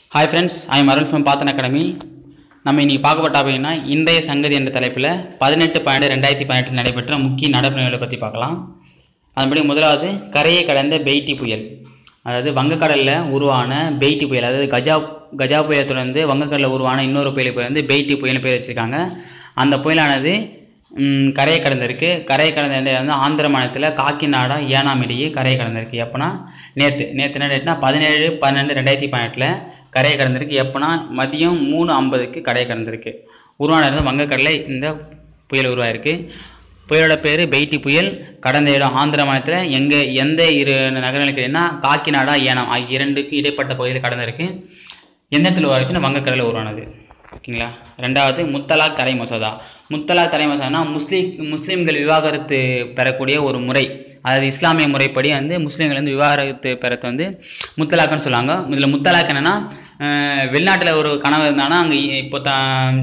Hi friends I Arul from Pathan academy நம்ம இன்னைக்கு பார்க்கப்பட்ட அப்படின்னா இன்றைய சங்கதி என்ற தலைப்பில் பதினெட்டு பன்னெண்டு ரெண்டாயிரத்தி பதினெட்டில் நடைபெற்ற முக்கிய நடைமுறைகளை பற்றி பார்க்கலாம் அதன்படி முதலாவது கரையை கடந்த பெய்ட்டி புயல் அதாவது வங்கக்கடலில் உருவான பெய்ட்டி புயல் அதாவது கஜா கஜா புயலை தொடர்ந்து வங்கக்கடலில் உருவான இன்னொரு புயல் பேர் வந்து பெய்ட்டி புயல்னு பேர் வச்சுருக்காங்க அந்த புயலானது ம், கரையை கடந்திருக்கு கரையை கடந்த இடம் வந்து ஆந்திர மாநிலத்தில் காக்கிநாடா ஏனாம் இடையே கரையை கடந்திருக்கு எப்போனா நேற்று நேற்று என்ன டேட்னா பதினேழு பன்னெண்டு ரெண்டாயிரத்தி பதினெட்டில் கரையை கடந்திருக்கு எப்போனா மதியம் மூணு ஐம்பதுக்கு கரையை கடந்திருக்கு உருவான இடம் வங்கக்கடலில் இந்த புயல் உருவாயிருக்கு புயலோட பேர் பெய்ட்டி புயல் கடந்த இடம் ஆந்திர மாநிலத்தில் எங்கே எந்த இரு நகரங்களுக்கு என்ன காக்கிநாடா ஏனாம் ஆகிய இரண்டுக்கு இடைப்பட்ட பகுதியில் கடந்திருக்கு எந்த இடத்துல உருவாச்சுன்னா வங்கக்கடலில் உருவானது ஓகேங்களா ரெண்டாவது முத்தலாக் தடை மசோதா முத்தலாக் தடை மசோதானா முஸ்லீம் முஸ்லீம்கள் விவாகரத்து பெறக்கூடிய ஒரு முறை அதாவது இஸ்லாமிய முறைப்படி வந்து முஸ்லீம்கள் வந்து விவாகரத்து பெறத்து வந்து முத்தலாக்குன்னு சொல்லுவாங்க இதில் முத்தலாக் என்னென்னா வெளிநாட்டில் ஒரு கனவு இருந்தாங்கன்னா அங்கே இப்போ த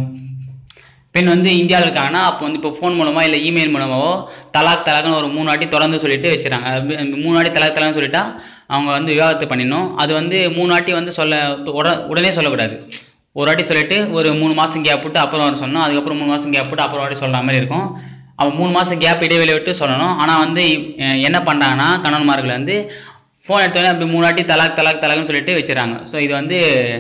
பெண் வந்து இந்தியாவில் இருக்காங்கன்னா அப்போ வந்து இப்போ ஃபோன் மூலமாக இல்லை இமெயில் மூலமாவோ தலாக் தலாக்னு ஒரு மூணு வாட்டி தொடர்ந்து சொல்லிட்டு வச்சுறாங்க அது மூணு வாட்டி தலாக் தலாக்னு சொல்லிட்டா அவங்க வந்து விவாகரத்து பண்ணிடணும் அது வந்து மூணு வாட்டி வந்து சொல்ல உட உடனே சொல்லக்கூடாது ஒரு வாட்டி சொல்லிட்டு ஒரு மூணு மாதம் கேப் விட்டு அப்புறம் வர சொல்லணும் அதுக்கப்புறம் மூணு மாதம் கேப் விட்டு அப்புறம் வாட்டி சொல்கிற மாதிரி இருக்கும் அப்போ மூணு மாதம் கேப் இடைவெளி விட்டு சொல்லணும் ஆனால் வந்து அஹ், என்ன பண்ணுறாங்கன்னா கணவன்மார்கள் வந்து ஃபோன் எடுத்தோடனே அப்படி மூணு வாட்டி தலாக் தலாக் தலாக்னு சொல்லிட்டு வச்சுறாங்க ஸோ இது வந்து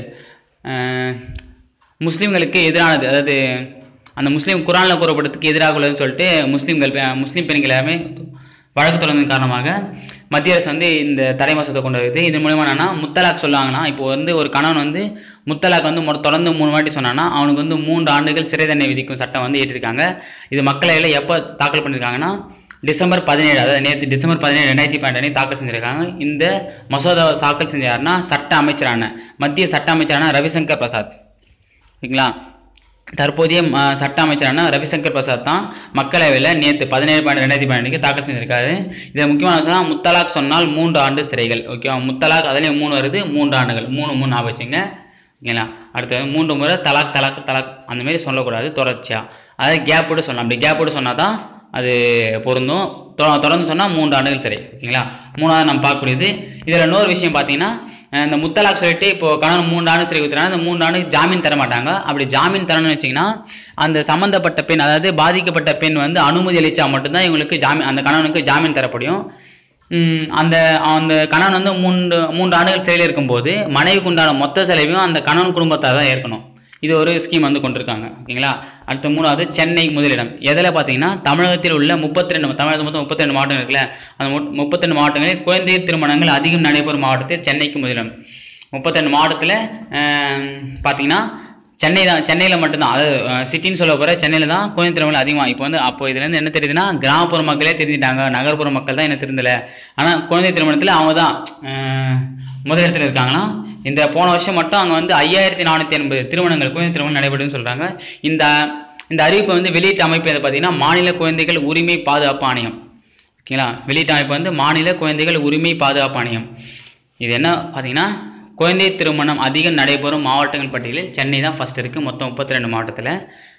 அஹ், முஸ்லீம்களுக்கு எதிரானது அதாவது அந்த முஸ்லீம் குரானில் கூறப்பட்டதுக்கு எதிராக உள்ளதுன்னு சொல்லிட்டு முஸ்லீம்கள் பெ- முஸ்லீம் பெண்கள் எல்லாமே வழக்கு தொடர்ந்ததன் காரணமாக மத்திய அரசு வந்து இந்த தடை மசோதா கொண்டு வருது இதன் மூலமா என்னன்னா முத்தலாக் சொல்லுவாங்கன்னா இப்போ வந்து ஒரு கணவன் வந்து முத்தலாக் வந்து மொ- தொடர்ந்து மூணு வாட்டி சொன்னான்னா அவனுக்கு வந்து மூன்று ஆண்டுகள் சிறை தண்டனை விதிக்கும் சட்டம் வந்து ஏற்றிருக்காங்க இது மக்களவையில் எப்போ தாக்கல் பண்ணியிருக்காங்கன்னா டிசம்பர் பதினேழு அதாவது நேற்று டிசம்பர் பதினேழு ரெண்டாயிரத்தி பன்னெண்டு தாக்கல் செஞ்சிருக்காங்க இந்த மசோதாவை தாக்கல் செஞ்ச யாருன்னா சட்ட அமைச்சரான மத்திய சட்ட அமைச்சரான ரவிசங்கர் பிரசாத் ஓகேங்களா தற்போதைய ம, சட்ட அமைச்சரான ரவிசங்கர் பிரசாத் தான் மக்களவையில் நேற்று பதினேழு பன்னெண்டு ரெண்டாயிரத்தி பன்னெண்டுக்கு தாக்கல் செஞ்சிருக்காரு இதில் முக்கியமான விஷயம் முத்தலாக் சொன்னால் மூன்று ஆண்டு சிறைகள் ஓகேவா முத்தலாக் அதுலேயும் மூணு வருது மூன்று ஆண்டுகள் மூணு மூணு ஞாபகம் வச்சுங்க ஓகேங்களா அடுத்தது மூன்று முறை தலாக் தலாக் தலாக் அந்த மாதிரி சொல்லக்கூடாது தொடர்ச்சியாக அதாவது கேப் விட்டு சொல்லலாம் அப்படி கேப் விட்டு சொன்னால் தான் அது பொருந்தும் தொ- தொடர்ந்து சொன்னால் மூன்று ஆண்டுகள் சிறை ஓகேங்களா மூணாவது நம்ம பார்க்கக்கூடியது இதில் இன்னொரு விஷயம் பார்த்தீங்கன்னா அஹ் இந்த முத்தலாக் சொல்லிட்டு இப்போ கணவன் மூன்று ஆண்டு சிறை கொடுத்துறாங்க அந்த மூன்று ஆண்டுக்கு ஜாமீன் தர மாட்டாங்க அப்படி ஜாமீன் தரணும்னு வச்சிங்கன்னா அந்த சம்மந்தப்பட்ட பெண் அதாவது பாதிக்கப்பட்ட பெண் வந்து அனுமதி அளித்தா மட்டும்தான் இவங்களுக்கு ஜாமீன் அந்த கணவனுக்கு ஜாமீன் தரப்படும் உம், அந்த அந்த கணவன் வந்து மூன்று மூன்று ஆண்டுகள் சிறையில் இருக்கும்போது மனைவிக்கு உண்டான மொத்த செலவையும் அந்த கணவன் குடும்பத்தார் தான் ஏற்கணும் இது ஒரு ஸ்கீம் வந்து கொண்டிருக்காங்க ஓகேங்களா அடுத்த மூணாவது சென்னை முதலிடம் எதில் பார்த்தீங்கன்னா தமிழகத்தில் உள்ள முப்பத்தி ரெண்டு தமிழகத்தில் மொத்தம் முப்பத்தி ரெண்டு மாவட்டம் இருக்குல்ல அந்த முப்பத்தி ரெண்டு மாவட்டங்களில் குழந்தை திருமணங்கள் அதிகம் நடைபெறும் மாவட்டத்தில் சென்னைக்கு முதலிடம் முப்பத்தெண்டு மாவட்டத்தில் பார்த்தீங்கன்னா சென்னை தான் சென்னையில் மட்டும்தான் அதாவது சிட்டின்னு சொல்ல போகிற சென்னையில் தான் குழந்தை திருமணம் அதிகமாக இப்போ வந்து அப்போ இதுலேருந்து என்ன தெரியுதுன்னா கிராமப்புற மக்களே தெரிஞ்சிட்டாங்க நகர்ப்புற மக்கள் தான் என்ன தெரிந்தல ஆனால் குழந்தை திருமணத்தில் அவங்க தான் அஹ், முதலிடத்தில் இருக்காங்களாம் இந்த போன வருஷம் மட்டும் அங்கே வந்து ஐயாயிரத்தி நானூற்றி எண்பது திருமணங்கள் குழந்தை திருமணம் நடைபெறுதுன்னு சொல்கிறாங்க இந்த இந்த அறிவிப்பை வந்து வெளியிட்ட அமைப்பு எது பார்த்தீங்கன்னா மாநில குழந்தைகள் உரிமை பாதுகாப்பு ஆணையம் ஓகேங்களா வெளியிட்ட அமைப்பு வந்து மாநில குழந்தைகள் உரிமை பாதுகாப்பு ஆணையம் இது என்ன பார்த்தீங்கன்னா குழந்தை திருமணம் அதிகம் நடைபெறும் மாவட்டங்கள் பட்டியலில் சென்னை தான் ஃபஸ்ட் இருக்குது மொத்தம் முப்பத்தி ரெண்டு மாவட்டத்தில்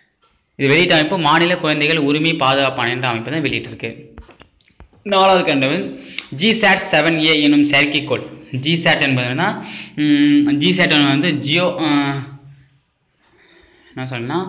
இது வெளியிட்ட அமைப்பு மாநில குழந்தைகள் உரிமை பாதுகாப்பு ஆணையம் என்ற அமைப்பு தான் வெளியிட்டிருக்கு நாலாவது கண்டவன் ஜிசாட் செவன் ஏ எனும் செயற்கைக்கோள் ஜிசாட் என்பதுனா ஜிசாட் வந்து ஜியோ அஹ், என்ன சொல்லணும்னா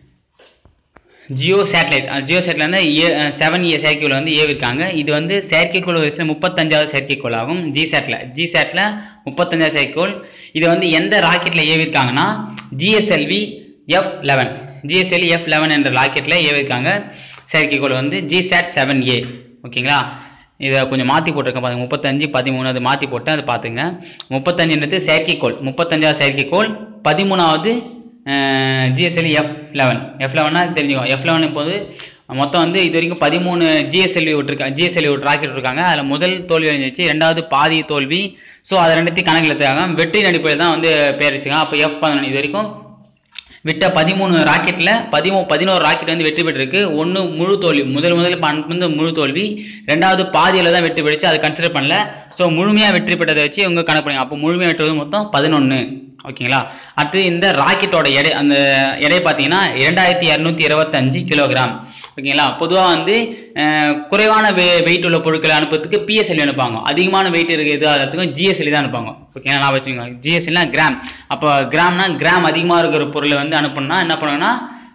ஜியோ சேட்டலைட் ஜியோ சேட்டலைட் வந்து ஏ செவன் ஏ செயற்கைக்கோள் வந்து ஏவிருக்காங்க இது வந்து செயற்கைக்கோள் வரிசையில் முப்பத்தஞ்சாவது செயற்கைக்கோள் ஆகும் ஜி சேட்டில் ஜி சேட்டில் முப்பத்தஞ்சாவது செயற்கைக்கோள் இது வந்து எந்த ராக்கெட்டில் ஏவிருக்காங்கன்னா GSLV F eleven GSLV F eleven என்ற ராக்கெட்டில் ஏவிருக்காங்க செயற்கைக்கோள் வந்து ஜிசாட் செவன் ஏ ஓகேங்களா இதை கொஞ்சம் மாற்றி போட்டிருக்கேன் பாருங்க முப்பத்தஞ்சு பதிமூணு அது மாற்றி போட்டேன் அதை பார்த்துங்க முப்பத்தஞ்சுன்றது செயற்கைக்கோள் முப்பத்தஞ்சாவது செயற்கைக்கோள் பதிமூணாவது ஜிஎஸ்எல்வி எஃப் லெவன் எஃப் லெவனா தெரிஞ்சுக்கோ எஃப் லெவன் இப்போது மொத்தம் வந்து இது வரைக்கும் பதிமூணு ஜிஎஸ்எல்வி விட்டுருக்காங்க ஜிஎஸ்எல்வி விட்டு ராக்கெட் விட்டுருக்காங்க அதில் முதல் தோல்வி அடைஞ்சிச்சு ரெண்டாவது பாதி தோல்வி ஸோ அதை ரெண்டுத்தையும் கணக்கில் எடுத்துக்காங்க வெற்றி நடிப்பில் தான் வந்து பேர் வச்சுக்காங்க அப்போ எஃப் பதினொன்று இது வரைக்கும் விட்ட பதிமூணு ராக்கெட்டில் பதிமூ பதினோரு ராக்கெட் வந்து வெற்றி பெற்றிருக்கு ஒன்று முழு தோல்வி முதல் முதல்ல பன் வந்து முழு தோல்வி ரெண்டாவது பாதியில் தான் வெற்றி பெற்றுச்சு அதை கன்சிடர் பண்ணல ஸோ முழுமையாக வெற்றி பெற்றதை வச்சு இவங்க கணக்கு பண்ணுங்க அப்போ முழுமையாக வெற்றுவது மொத்தம் பதினொன்று ஓகேங்களா அடுத்து இந்த ராக்கெட்டோட எடை அந்த எடை பார்த்தீங்கன்னா இரண்டாயிரத்தி இரநூத்தி இருபத்தஞ்சு கிலோகிராம் ஓகேங்களா பொதுவாக வந்து அஹ், குறைவான வெ வெயிட் உள்ள பொருட்களை அனுப்புறதுக்கு பிஎஸ்எல் அனுப்பாங்க அதிகமான வெயிட் இருக்குது அதுக்கும் ஜிஎஸ்எல் தான் அனுப்பாங்க ஓகேங்களா நான் வச்சுக்கோங்க ஜிஎஸ்எல்னா கிராம் அப்போ கிராம்னா கிராம் அதிகமாக இருக்கிற பொருளை வந்து அனுப்பணும்னா என்ன பண்ணுவாங்கன்னா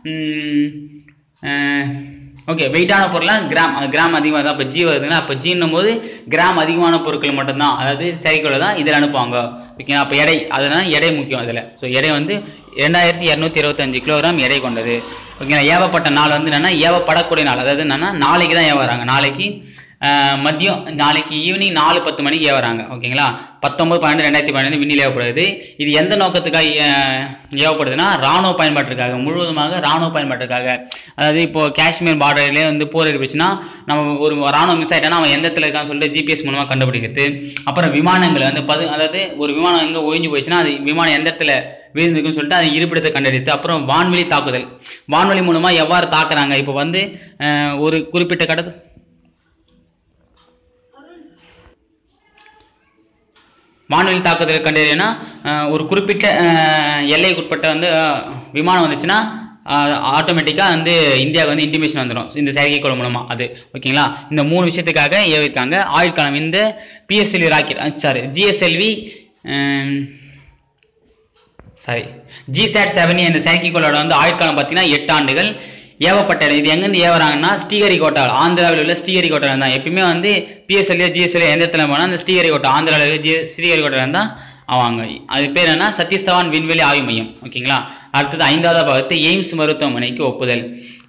ஓகே வெயிட்டான பொருளாக கிராம் அது கிராம் அதிகமாக தான் அப்போ ஜி வருதுன்னா அப்போ ஜின்னும் போது கிராம் அதிகமான பொருட்கள் மட்டும்தான் அதாவது சைக்கிளை தான் இதில் அனுப்புவாங்க ஓகேங்களா அப்போ எடை அதனால் எடை முக்கியம் அதில் ஸோ எடை வந்து ரெண்டாயிரத்தி இரநூத்தி இருபத்தஞ்சு கிலோகிராம் எடை கொண்டது ஓகேங்களா ஏவப்பட்ட நாள் வந்து என்னென்னா ஏவப்படக்கூடிய நாள் அதாவது என்னென்னா நாளைக்கு தான் ஏவறாங்க நாளைக்கு ஆஹ், மதியம் நாளைக்கு ஈவினிங் நாலு பத்து மணிக்கு ஏவறாங்க ஓகேங்களா பத்தொம்பது பன்னெண்டு ரெண்டாயிரத்தி பன்னெண்டு விண்ணில் ஏவப்படுது இது எந்த நோக்கத்துக்காக ஏ- ஏவப்படுதுன்னா ராணுவ பயன்பாட்டிற்காக முழுவதுமாக ராணுவ பயன்பாட்டிற்காக அதாவது இப்போ காஷ்மீர் பார்டர்லேயே வந்து போர் இருந்துச்சுன்னா நம்ம ஒரு ராணுவம் மிஸ் ஆகிட்டானா அவன் எந்த இடத்துல இருக்கான்னு சொல்லிட்டு ஜிபிஎஸ் மூலமாக கண்டுபிடிக்கிறது அப்புறம் விமானங்கள் வந்து பது அதாவது ஒரு விமானம் எங்கே ஒழிஞ்சு போயிடுச்சுன்னா அது விமானம் எந்த இடத்துல வீழ்ந்துருக்குன்னு சொல்லிட்டு அது இருப்பிடத்தை கண்டெடுத்து அப்புறம் வான்வெளி தாக்குதல் வான்வெளி மூலமாக எவ்வாறு தாக்குறாங்க இப்போ வந்து அஹ், ஒரு குறிப்பிட்ட கடத்து வான்வெளி தாக்குதல் கண்டறியனா ஒரு குறிப்பிட்ட அஹ், எல்லைக்குட்பட்ட வந்து அஹ், விமானம் வந்துச்சுன்னா ஆட்டோமேட்டிக்காக வந்து இந்தியாவுக்கு வந்து இன்டிமேஷன் வந்துடும் இந்த செயற்கைக்கோள் மூலமாக அது ஓகேங்களா இந்த மூணு விஷயத்துக்காக ஏவிருக்காங்க ஆயுட்காலம் இந்த PSLV rocket sorry GSLV sorry GSAT seven A என்ற செயற்கைக்கோளோட வந்து ஆயுட்காலம் பார்த்தீங்கன்னா எட்டு ஆண்டுகள் ஏவப்பட்ட இடம். இது எங்கேருந்து ஏவறாங்கன்னா ஸ்ரீஹரிகோட்டா ஆந்திராவில் உள்ள ஸ்ரீஹரிகோட்டா தான் எப்பயுமே வந்து பிஎஸ்எல்ஏ ஜிஎஸ்எல்ஏ எந்த இடத்துல போனால் அந்த ஸ்ரீஹரிகோட்டா ஆந்திராவில் இருக்க ஜி ஸ்ரீஹரிகோட்டா தான் ஆவாங்க அது பேர் என்ன சதீஷ் தவான் விண்வெளி ஆய்வு மையம் ஓகேங்களா அடுத்தது ஐந்தாவது பாகத்து எய்ம்ஸ் மருத்துவமனைக்கு ஒப்புதல்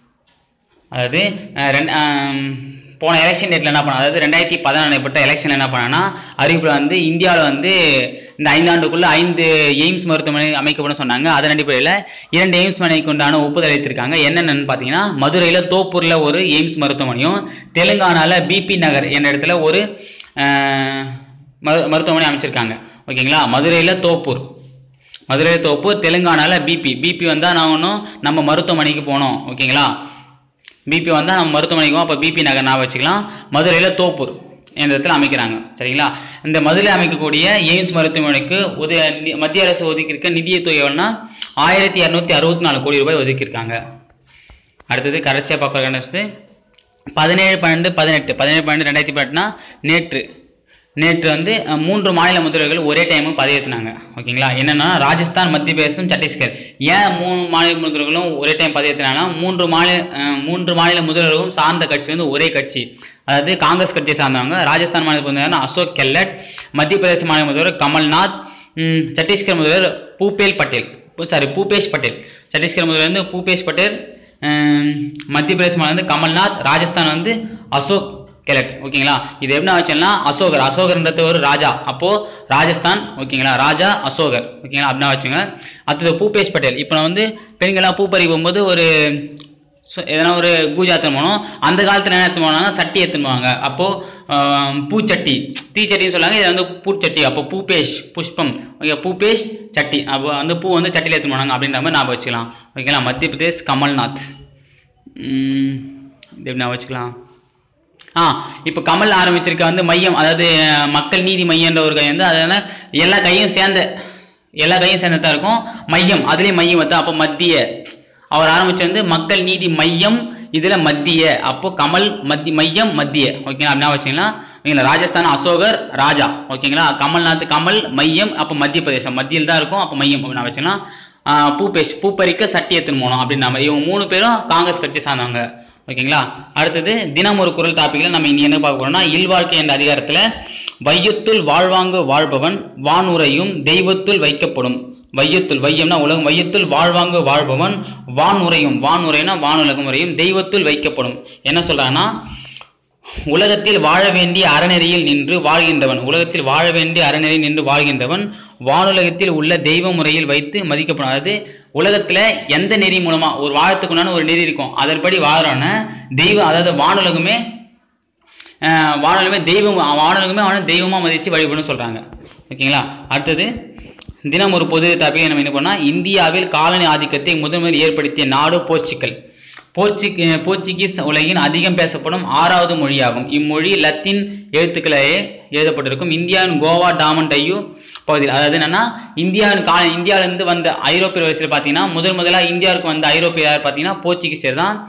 அதாவது அஹ், ரெண்டு ஆம், போன எலெக்ஷன் டேட்டில் என்ன பண்ண அதாவது ரெண்டாயிரத்தி பதினாறு நடைபெற்ற எலெக்ஷனில் என்ன பண்ணான்னா அறிவிப்பில் வந்து இந்தியாவில் வந்து இந்த ஐந்தாண்டுக்குள்ள ஐந்து எய்ம்ஸ் மருத்துவமனை அமைக்கப்படும் சொன்னாங்க அதன் அடிப்படையில் இரண்டு எய்ம்ஸ் மனைக்கு உண்டான ஒப்புதல் அளித்திருக்காங்க என்னென்னு பார்த்தீங்கன்னா மதுரையில் தோப்பூரில் ஒரு எய்ம்ஸ் மருத்துவமனையும் தெலுங்கானாவில் பிபி நகர் என்ற இடத்துல ஒரு அஹ், மரு மருத்துவமனை அமைச்சிருக்காங்க ஓகேங்களா மதுரையில் தோப்பூர் மதுரை தோப்பூர் தெலுங்கானாவில் பிபி பிபி வந்தால் நான் ஒன்றும் நம்ம மருத்துவமனைக்கு போனோம் ஓகேங்களா பிபி வந்தால் நம்ம மருத்துவமனைக்கு போவோம் அப்போ பிபி நகர் நான் வச்சுக்கலாம் மதுரையில் தோப்பூர் என்ற இடத்துல அமைக்கிறாங்க சரிங்களா இந்த மதுரையில் அமைக்கக்கூடிய எய்ம்ஸ் மருத்துவமனைக்கு உதய நி- மத்திய அரசு ஒதுக்கியிருக்க நிதியத்துறை எவ்வளோனா ஆயிரத்தி இரநூத்தி அறுபத்தி நாலு கோடி ரூபாய் ஒதுக்கியிருக்காங்க அடுத்தது கடைசியாக பார்க்குறது பதினேழு பன்னெண்டு பதினெட்டு பதினேழு பன்னெண்டு ரெண்டாயிரத்தி பதினெட்டுனா நேற்று நேற்று வந்து அஹ், மூன்று மாநில முதல்வர்கள் ஒரே டைமு பதவியேற்றினாங்க ஓகேங்களா என்னென்னா ராஜஸ்தான் மத்திய பிரதேசம் சத்தீஸ்கர் ஏன் மூணு மாநில முதல்வர்களும் ஒரே டைம் பதவியேற்றினாங்கன்னா மூன்று மாநில அஹ், மூன்று மாநில முதல்வர்களும் சார்ந்த கட்சி வந்து ஒரே கட்சி அதாவது காங்கிரஸ் கட்சியை சார்ந்தவங்க ராஜஸ்தான் மாநில முதல்வர் அசோக் கெல்லட் மத்திய பிரதேச மாநில முதல்வர் கமல்நாத் ம், சத்தீஸ்கர் முதல்வர் பூபேல் பட்டேல் சாரி பூபேஷ் பட்டேல் சத்தீஸ்கர் முதல்வர் வந்து பூபேஷ் பட்டேல் ஹம், மத்திய பிரதேச மாநிலம் வந்து கமல்நாத் ராஜஸ்தான் வந்து அசோக் கெலட் ஓகேங்களா இது எப்படி வச்சோம்னா அசோகர் அசோகர்ன்றது ஒரு ராஜா அப்போது ராஜஸ்தான் ஓகேங்களா ராஜா அசோகர் ஓகேங்களா அப்படின்னா வச்சுங்க அடுத்தது பூபேஷ் பட்டேல் இப்போ நான் வந்து பெண்கள்லாம் பூ பறி போகும்போது ஒரு சு- எதனா ஒரு பூஜா எடுத்துன்னு போனோம் அந்த காலத்தில் என்ன எடுத்துன்னு போனாங்க சட்டி எடுத்துன்னு போவாங்க அப்போது பூச்சட்டி தீச்சட்டின்னு சொல்லுவாங்க இது வந்து பூச்சட்டி அப்போ பூபேஷ் புஷ்பம் ஓகே பூபேஷ் சட்டி அப்போ வந்து பூ வந்து சட்டியில் எடுத்துன்னு போனாங்க அப்படின்ற மாதிரி ஞாபகம் வச்சுக்கலாம் ஓகேங்களா மத்திய பிரதேஷ் கமல்நாத் ம், இது எப்படி ஞாபகம் வச்சுக்கலாம் ஆ இப்போ கமல் ஆரம்பிச்சிருக்க வந்து மையம் அதாவது அஹ், மக்கள் நீதி மையன்ற ஒரு கை வந்து அதனால எல்லா கையும் சேர்ந்த எல்லா கையும் சேர்ந்ததா இருக்கும் மையம் அதுலேயும் மையம் வந்து அப்போ மத்திய அவர் ஆரம்பிச்சு வந்து மக்கள் நீதி மையம் இதில் மத்திய அப்போ கமல் மத்தி மையம் மத்திய ஓகேங்களா அப்படின்னா வச்சிங்களா ஓகேங்களா ராஜஸ்தான் அசோகர் ராஜா ஓகேங்களா கமல்நாத் கமல் மையம் அப்போ மத்திய பிரதேசம் மத்தியில் தான் இருக்கும் அப்போ மையம் அப்படின்னு வச்சுக்கலாம் பூபேஷ் பூப்பறிக்க சட்டி எடுத்துன்னு போனோம் அப்படின்ற மாதிரி இவங்க மூணு பேரும் காங்கிரஸ் கட்சி சார்ந்தவங்க ஓகேங்களா அடுத்தது தினம் ஒரு குரல் டாப்பிக்கில் நம்ம இனி என்ன பார்க்க போறோம்னா இல்வாழ்க்கை என்ற அதிகாரத்தில் வையத்துள் வாழ்வாங்கு வாழ்பவன் வானுரையும் தெய்வத்துள் வைக்கப்படும் வையத்துள் வையம்னா உலகம் வையத்துள் வாழ்வாங்கு வாழ்பவன் வானுரையும் வானுரைனா வானுலகம் உரையும் தெய்வத்துள் வைக்கப்படும் என்ன சொல்றாங்கன்னா உலகத்தில் வாழ வேண்டிய அறநெறியில் நின்று வாழ்கின்றவன் உலகத்தில் வாழ வேண்டிய அறநெறியில் நின்று வாழ்கின்றவன் வானுலகத்தில் உள்ள தெய்வ முறையில் வைத்து மதிக்கப்படும் அதாவது உலகத்துல எந்த நெறி மூலமா ஒரு வாழத்துக்குண்டான ஒரு நெறி இருக்கும் அதன்படி வாழறான தெய்வம் அதாவது வானுலகமே ஆஹ், வானுலகமே தெய்வம் வானுலகமே அவனை தெய்வமா மதித்து வழிபடும் சொல்றாங்க ஓகேங்களா அடுத்தது தினம் ஒரு பொது டாபிக் நம்ம என்ன பண்ணால் இந்தியாவில் காலனி ஆதிக்கத்தை முதன்முதல் ஏற்படுத்திய நாடு போர்ச்சுக்கல் போர்ச்சுக் போர்ச்சுகீஸ் உலகின் அதிகம் பேசப்படும் ஆறாவது மொழியாகும் இம்மொழி லத்தீன் எழுத்துக்களையே எழுதப்பட்டிருக்கும் இந்தியாவின் கோவா டாமன் டையூ பகுதியில் அதாவது என்னன்னா இந்தியாவின் கால இந்தியாவிலேருந்து வந்த ஐரோப்பிய வரிசையில் பார்த்தீங்கன்னா முதல் முதலாக இந்தியாவுக்கு வந்த ஐரோப்பிய யார் பார்த்தீங்கன்னா போர்ச்சுகீசியர் தான்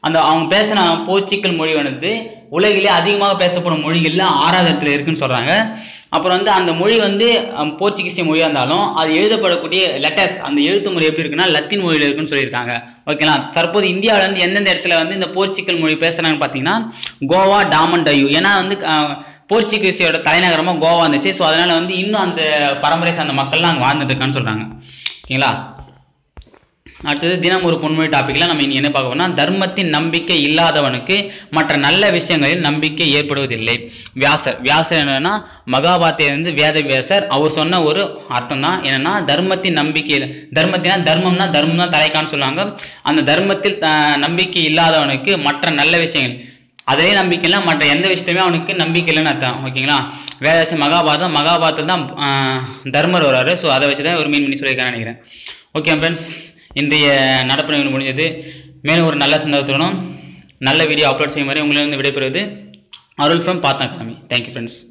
அந்த அவங்க பேசின போர்ச்சுக்கல் மொழி வந்து உலகிலே அதிகமாக பேசப்படும் மொழிகளில் ஆறாவது இடத்துல இருக்குன்னு சொல்கிறாங்க அப்புறம் வந்து அந்த மொழி வந்து அம், போர்ச்சுகீசிய மொழியாக இருந்தாலும் அது எழுதப்படக்கூடிய லெட்டர்ஸ் அந்த எழுத்து முறை எப்படி இருக்குன்னா லத்தீன் மொழியில் இருக்குன்னு சொல்லியிருக்காங்க ஓகேங்களா தற்போது இந்தியாவில் வந்து எந்தெந்த இடத்துல வந்து இந்த போர்ச்சுக்கல் மொழி பேசுகிறாங்கன்னு பார்த்தீங்கன்னா கோவா டாமன் டையூ ஏன்னா வந்து அஹ், போர்ச்சுகீசியோட தலைநகரமாக கோவா இருந்துச்சு ஸோ அதனால் வந்து இன்னும் அந்த பரம்பரை சார்ந்த மக்கள்லாம் அங்கே வாழ்ந்துட்டு இருக்கான்னு சொல்கிறாங்க ஓகேங்களா அடுத்தது தினம் ஒரு பொன்மொழி டாப்பிக்கில் நம்ம இனி என்ன பார்க்க போறோம்னா தர்மத்தின் நம்பிக்கை இல்லாதவனுக்கு மற்ற நல்ல விஷயங்களில் நம்பிக்கை ஏற்படுவதில்லை வியாசர் வியாசர் என்னன்னா மகாபாரத்திலிருந்து வேத வியாசர் அவர் சொன்ன ஒரு அர்த்தம் தான் என்னன்னா தர்மத்தின் நம்பிக்கை தர்மத்தினா தர்மம்னா தர்மம் தான் தலைக்கான்னு சொல்லுவாங்க அந்த தர்மத்தில் அஹ், நம்பிக்கை இல்லாதவனுக்கு மற்ற நல்ல விஷயங்கள் அதிலே நம்பிக்கை இல்லை மற்ற எந்த விஷயத்தையுமே அவனுக்கு நம்பிக்கை இல்லைன்னு அர்த்தம் ஓகேங்களா வேதாசம் மகாபாரதம் மகாபாரதத்தில் தான் ஆஹ், தர்மர் வர்றாரு ஸோ அதை வச்சு தான் ஒரு மீன் பண்ணி சொல்லியிருக்கான்னு நினைக்கிறேன் ஓகே ஃப்ரெண்ட்ஸ் இன்றைய நடப்பு நிகழ்வு முடிஞ்சது மேலும் ஒரு நல்ல சந்தர்ப்பத்துடனும் நல்ல வீடியோ அப்லோட் செய்யும் வரை உங்களிடம் விடைபெறுவது அருள் ஃப்ரம் பாத்தா காமி தேங்க்யூ ஃப்ரெண்ட்ஸ்